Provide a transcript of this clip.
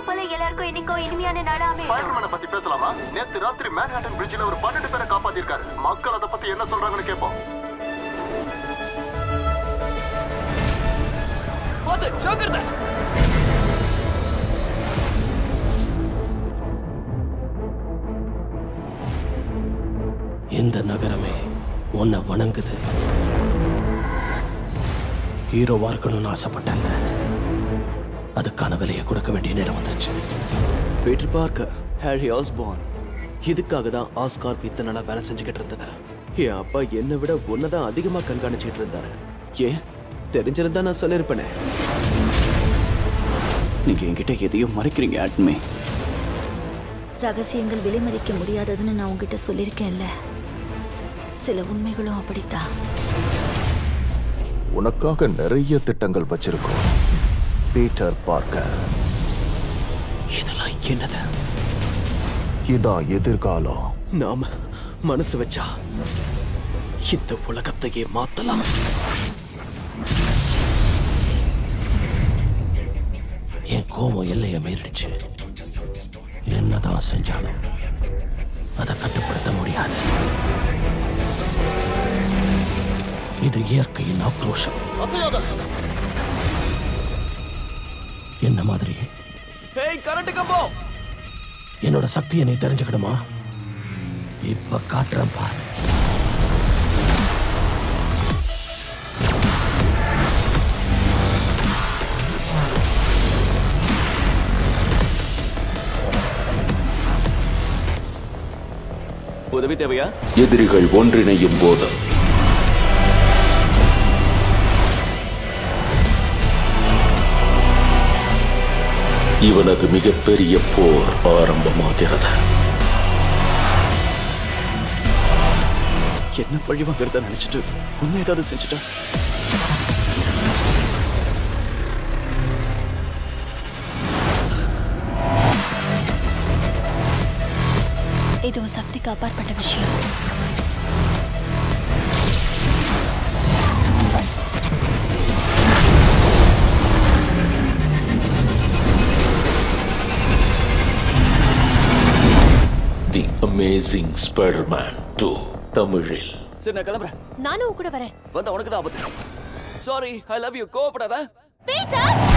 போல எல்லாருக்கும் இன்னைக்கும் இனிமையான நாளா அமையும் ஸ்பைடர்மேனை பத்தி பேசலாமா நேத்து ராத்திரி மேன்ஹாட்டன் பிரிட்ஜ்ல ஒரு பன்னெண்டு பேரை காப்பாத்திருக்காரு மக்கள் அதை பத்தி என்ன சொல்றாங்கன்னு கேட்போம் போது ஜாக்கிரதை இந்த நகரமே உன்னை வணங்குது ஹீரோவா இருக்கணும்னு ஆசைப்பட்டேன்ல அதுக்கான விலையை கொடுக்க வேண்டிய நேரம் வந்துருச்சு பீட்டர் பார்க்கர் ஹாரி ஆஸ்பான் இதுக்காக தான் ஆஸ்கார் இத்தனை நாளா வேலை செஞ்சுக்கிட்டு இருந்தது என் அப்பா என்னை விட தான் அதிகமா கண்காணிச்சுட்டு இருந்தாரு ஏன் தெரிஞ்சிருந்தா நான் சொல்லியிருப்பேனே நீங்க என்கிட்ட எதையும் மறைக்கிறீங்க ஆட்மே ரகசியங்கள் விலைமதிக்க முடியாததுன்னு நான் உங்ககிட்ட சொல்லியிருக்கேன்ல சில உண்மைகளும் அப்படித்தான் உனக்காக நிறைய திட்டங்கள் வச்சிருக்கோம் பீட்டர் பார்க்கர் இதெல்லாம் என்னது இதான் எதிர்காலம் நாம மனசு வச்சா இந்த உலகத்தையே மாத்தலாம் என் கோபம் எல்லையை மீறிடுச்சு என்னதான் செஞ்சாலும் அதை கட்டுப்படுத்த முடியாது இது இயற்கையின் ஆக்ரோஷம் என்ன மாதிரி ஹேய் கரண்ட் கம்போ என்னோட சக்தியை நீ தெரிஞ்சுக்கணுமா இப்ப காட்டுறேன் பாரு உதவி தேவையா எதிரிகள் ஒன்றிணையும் போது இவனது மிகப்பெரிய போர் ஆரம்பமாகிறது என்ன பழி வாங்குறத நினைச்சிட்டு உன்னை ஏதாவது செஞ்சுட்டா இது உன் சக்திக்கு அப்பாற்பட்ட விஷயம் தி அமேசிங் ஸ்பைடர்மேன் டூ தமிழில் சரி நான் கிளம்புறேன் நானும் உன் கூட வரேன் வந்த உனக்கு தான் ஆபத்து சாரி ஐ லவ் யூ கோவப்படாத பீட்டர்